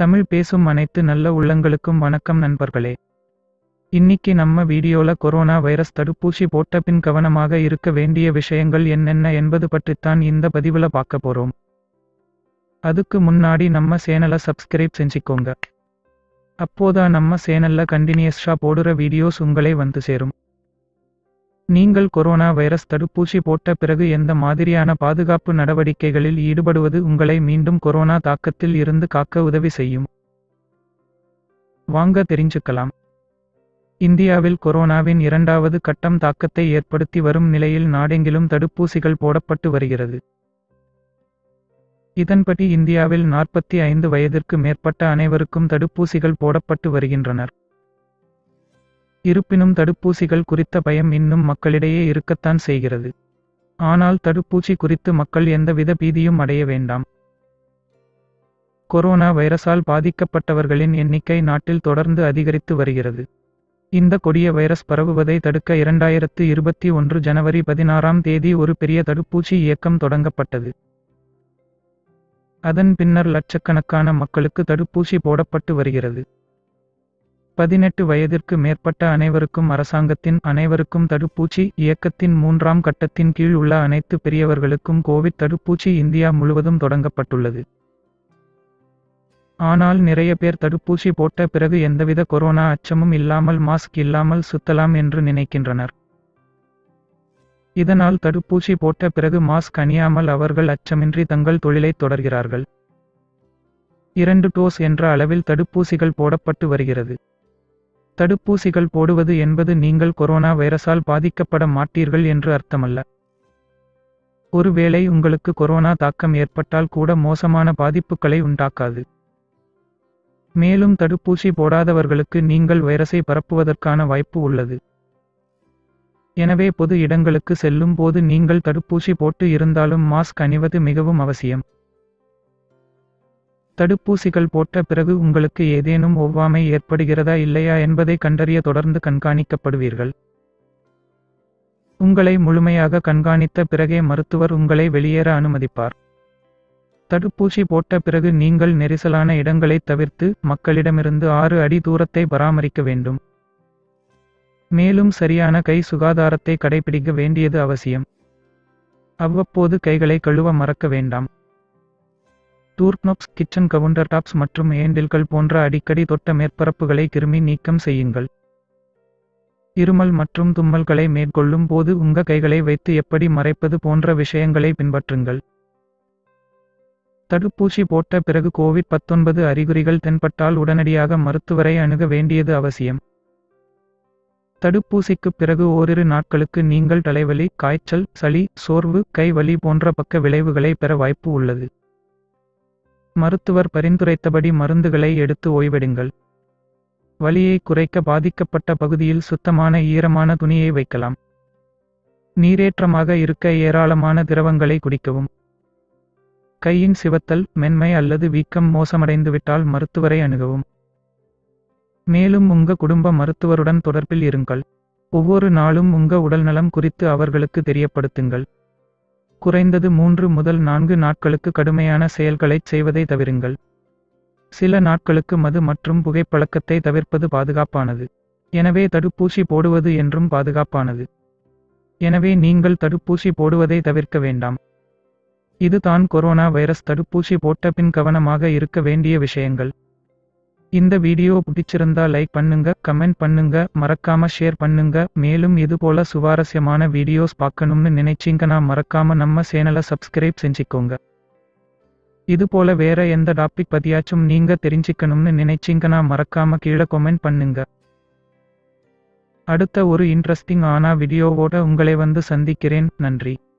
தமிழ் பேசும் அனைத்து நல்ல உள்ளங்களுக்கும் வணக்கம் நண்பர்களே இன்னிக்கு நம்ம வீடியோல கொரோனா வைரஸ் தடுப்பூசி போட்ட பின் கவனமாக இருக்க வேண்டிய விஷயங்கள் என்னென்ன என்பது பற்றித்தான் இந்த பதிவுல பார்க்க போறோம் அதுக்கு முன்னாடி நம்ம சேனலை சப்ஸ்கிரைப் செஞ்சுக்கோங்க அப்போதான் நம்ம சேனல்ல கண்டினியஸா போடுற வீடியோஸ் உங்களை வந்து சேரும் நீங்கள் கொரோனா வைரஸ் தடுப்பூசி போட்ட பிறகு எந்த மாதிரியான பாதுகாப்பு நடவடிக்கைகளில் ஈடுபடுவது உங்களை மீண்டும் கொரோனா தாக்கத்தில் இருந்து காக்க உதவி செய்யும் வாங்க தெரிஞ்சுக்கலாம் இந்தியாவில் கொரோனாவின் இரண்டாவது கட்டம் தாக்கத்தை ஏற்படுத்தி வரும் நிலையில் நாடெங்கிலும் தடுப்பூசிகள் போடப்பட்டு வருகிறது இதன்படி இந்தியாவில் நாற்பத்தி ஐந்து வயதிற்கு மேற்பட்ட அனைவருக்கும் தடுப்பூசிகள் போடப்பட்டு வருகின்றனர் இருப்பினும் தடுப்பூசிகள் குறித்த பயம் இன்னும் மக்களிடையே இருக்கத்தான் செய்கிறது ஆனால் தடுப்பூசி குறித்து மக்கள் எந்தவித பீதியும் அடைய வேண்டாம் கொரோனா வைரஸால் பாதிக்கப்பட்டவர்களின் எண்ணிக்கை நாட்டில் தொடர்ந்து அதிகரித்து வருகிறது இந்த கொடிய வைரஸ் பரவுவதை தடுக்க இரண்டாயிரத்து இருபத்தி ஒன்று ஜனவரி பதினாறாம் தேதி ஒரு பெரிய தடுப்பூசி இயக்கம் தொடங்கப்பட்டது அதன் பின்னர் லட்சக்கணக்கான மக்களுக்கு தடுப்பூசி போடப்பட்டு வருகிறது பதினெட்டு வயதிற்கு மேற்பட்ட அனைவருக்கும் அரசாங்கத்தின் அனைவருக்கும் தடுப்பூசி இயக்கத்தின் மூன்றாம் கட்டத்தின் கீழ் உள்ள அனைத்து பெரியவர்களுக்கும் கோவிட் தடுப்பூசி இந்தியா முழுவதும் தொடங்கப்பட்டுள்ளது ஆனால் நிறைய பேர் தடுப்பூசி போட்ட பிறகு எந்தவித கொரோனா அச்சமும் இல்லாமல் மாஸ்க் இல்லாமல் சுத்தலாம் என்று நினைக்கின்றனர் இதனால் தடுப்பூசி போட்ட பிறகு மாஸ்க் அணியாமல் அவர்கள் அச்சமின்றி தங்கள் தொழிலை தொடர்கிறார்கள் இரண்டு டோஸ் என்ற அளவில் தடுப்பூசிகள் போடப்பட்டு வருகிறது தடுப்பூசிகள் போடுவது என்பது நீங்கள் கொரோனா வைரஸால் பாதிக்கப்பட மாட்டீர்கள் என்று அர்த்தமல்ல ஒருவேளை உங்களுக்கு கொரோனா தாக்கம் ஏற்பட்டால் கூட மோசமான பாதிப்புகளை உண்டாக்காது மேலும் தடுப்பூசி போடாதவர்களுக்கு நீங்கள் வைரஸை பரப்புவதற்கான வாய்ப்பு உள்ளது எனவே பொது இடங்களுக்கு செல்லும் போது நீங்கள் தடுப்பூசி போட்டு இருந்தாலும் மாஸ்க் அணிவது மிகவும் அவசியம் தடுப்பூசிகள் போட்ட பிறகு உங்களுக்கு ஏதேனும் ஒவ்வாமை ஏற்படுகிறதா இல்லையா என்பதை கண்டறிய தொடர்ந்து கண்காணிக்கப்படுவீர்கள் உங்களை முழுமையாக கண்காணித்த பிறகே மருத்துவர் உங்களை வெளியேற அனுமதிப்பார் தடுப்பூசி போட்ட பிறகு நீங்கள் நெரிசலான இடங்களை தவிர்த்து மக்களிடமிருந்து ஆறு அடி தூரத்தை பராமரிக்க வேண்டும் மேலும் சரியான கை சுகாதாரத்தை கடைபிடிக்க வேண்டியது அவசியம் அவ்வப்போது கைகளை கழுவ மறக்க வேண்டாம் டூர்க்னோப்ஸ் கிச்சன் கவுண்டர் டாப்ஸ் மற்றும் ஏண்டில்கள் போன்ற அடிக்கடி தொட்ட மேற்பரப்புகளை கிருமி நீக்கம் செய்யுங்கள் இருமல் மற்றும் தும்மல்களை மேற்கொள்ளும் போது உங்க கைகளை வைத்து எப்படி மறைப்பது போன்ற விஷயங்களை பின்பற்றுங்கள் தடுப்பூசி போட்ட பிறகு கோவிட் பத்தொன்பது அறிகுறிகள் தென்பட்டால் உடனடியாக மருத்துவரை அணுக வேண்டியது அவசியம் தடுப்பூசிக்குப் பிறகு ஓரிரு நாட்களுக்கு நீங்கள் தலைவலி காய்ச்சல் சளி சோர்வு கை வலி போன்ற பக்க விளைவுகளை பெற வாய்ப்பு உள்ளது மருத்துவர் பரிந்துரைத்தபடி மருந்துகளை எடுத்து ஓய்வெடுங்கள் வலியை குறைக்க பாதிக்கப்பட்ட பகுதியில் சுத்தமான ஈரமான துணியை வைக்கலாம் நீரேற்றமாக இருக்க ஏராளமான திரவங்களை குடிக்கவும் கையின் சிவத்தல் மென்மை அல்லது வீக்கம் மோசமடைந்துவிட்டால் மருத்துவரை அணுகவும் மேலும் உங்க குடும்ப மருத்துவருடன் தொடர்பில் இருங்கள் ஒவ்வொரு நாளும் உங்க உடல்நலம் குறித்து அவர்களுக்கு தெரியப்படுத்துங்கள் குறைந்தது மூன்று முதல் நான்கு நாட்களுக்கு கடுமையான செயல்களைச் செய்வதை தவிருங்கள் சில நாட்களுக்கு மது மற்றும் புகைப்பழக்கத்தை தவிர்ப்பது பாதுகாப்பானது எனவே தடுப்பூசி போடுவது என்றும் பாதுகாப்பானது எனவே நீங்கள் தடுப்பூசி போடுவதை தவிர்க்க வேண்டாம் இது தான் கொரோனா வைரஸ் தடுப்பூசி போட்ட பின் கவனமாக இருக்க வேண்டிய விஷயங்கள் இந்த வீடியோ பிடிச்சிருந்தா லைக் பண்ணுங்க கமெண்ட் பண்ணுங்க மறக்காம ஷேர் பண்ணுங்க மேலும் இது போல சுவாரஸ்யமான வீடியோஸ் பார்க்கணும்னு நினைச்சீங்கன்னா மறக்காம நம்ம சேனலை சப்ஸ்கிரைப் செஞ்சுக்கோங்க இது போல வேற எந்த டாபிக் பத்தியாச்சும் நீங்க தெரிஞ்சுக்கணும்னு நினைச்சீங்கன்னா மறக்காம கீழே கொமெண்ட் பண்ணுங்க அடுத்த ஒரு இன்ட்ரெஸ்டிங் ஆனா வீடியோவோட உங்களை வந்து சந்திக்கிறேன் நன்றி